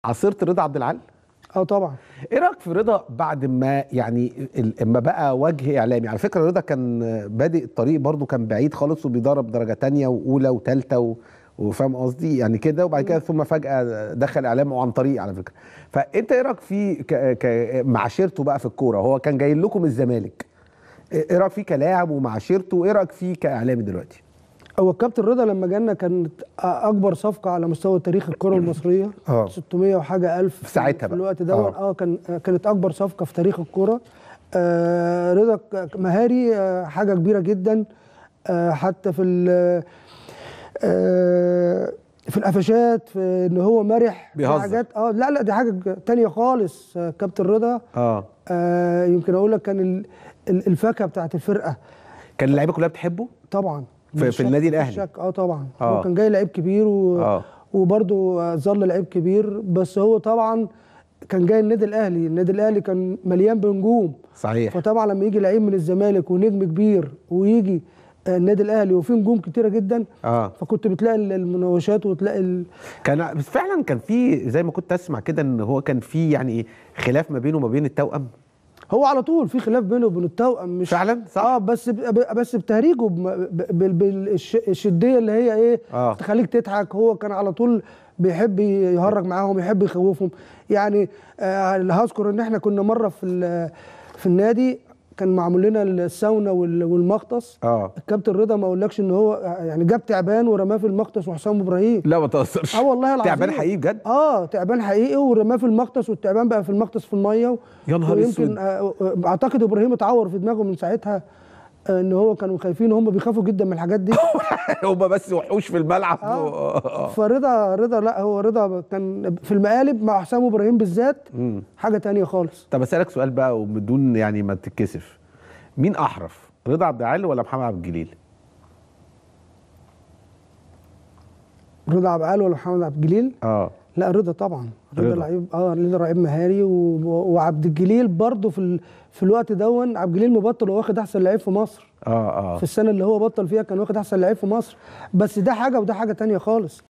عاصرت رضا عبد العال اه طبعا ايه رايك في رضا بعد ما يعني ال- اما بقى وجه اعلامي على فكره رضا كان بادئ الطريق برضو كان بعيد خالص وبيدرب درجه تانية واولى وثالثه و... وفاهم قصدي يعني كده وبعد كده ثم فجاه دخل اعلام وعن طريق على فكره فانت ايه رايك فيه ك... ك... معاشرته بقى في الكوره هو كان جاي لكم الزمالك ايه رايك فيه كلاعب ومعاشرته وايه رايك فيه كاعلامي دلوقتي هو الكابتن رضا لما جانا كانت اكبر صفقه على مستوى تاريخ الكره المصريه آه. 600 وحاجه الف في ساعتها في بقى. الوقت ده آه. اه, آه كان كانت اكبر صفقه في تاريخ الكره آه رضا ك- مهاري آه حاجه كبيره جدا آه حتى في ال- آه في القفشات في ان هو مرح في بيهزر. حاجات اه لا لا دي حاجه تانية خالص آه كابتن رضا اه آه يمكن اقول لك كان ال- ال- الفاكهه بتاعت الفرقه كان اللعيبه كلها بتحبه طبعا في- في مفيش شك- النادي مفيش الأهلي. شك اه طبعا آه. هو كان جاي لعيب كبير و... آه. وبرضه ظل لعيب كبير بس هو طبعا كان جاي النادي الاهلي النادي الاهلي كان مليان بنجوم صحيح فطبعا لما يجي لعيب من الزمالك ونجم كبير ويجي آه، النادي الاهلي وفيه نجوم كتيره جدا اه فكنت بتلاقي ال- المناوشات وتلاقي ال... كان بس فعلا كان في زي ما كنت اسمع كده ان هو كان في يعني ايه خلاف ما بينه وما بين التوأم هو على طول في خلاف بينه وبين التوأم مش فعلا؟ صح؟ اه بس ب... ب- بس بتهريجه بالشديه اللي هي ايه آه. تخليك تضحك هو كان على طول بيحب يهرج معاهم يحب يخوفهم يعني آه هذكر ان احنا كنا مره في ال- في النادي كان معمول لنا الساونا وال- والمغطس اه الكابتن رضا ما اقولكش ان هو يعني جاب تعبان ورماه في المغطس وحسام ابراهيم لا ما تهزرش اه والله العظيم تعبان حقيقي بجد اه تعبان حقيقي ورماه في المغطس والتعبان بقى في المغطس في الميه يا نهار ويمكن اسود. آه آه، اعتقد ابراهيم اتعور في دماغه من ساعتها آه ان هو كانوا خايفين هم بيخافوا جدا من الحاجات دي هما بس وحوش في الملعب آه. فرضا رضا لا هو رضا كان في المقالب مع حسام ابراهيم بالذات مم. حاجه تانية خالص طب اسالك سؤال بقى وبدون يعني ما تتكسف مين احرف رضا عبد العال ولا محمد عبد الجليل رضا عبد العال ولا محمد عبد الجليل اه لا رضا طبعا رضا رضا. لعيب اه رضا لعيب مهاري و... و- وعبد الجليل برضه في ال... في الوقت دون عبد الجليل مبطل وواخد احسن لعيب في مصر اه اه في السنه اللي هو بطل فيها كان واخد احسن لعيب في مصر بس ده حاجه وده حاجه تانية خالص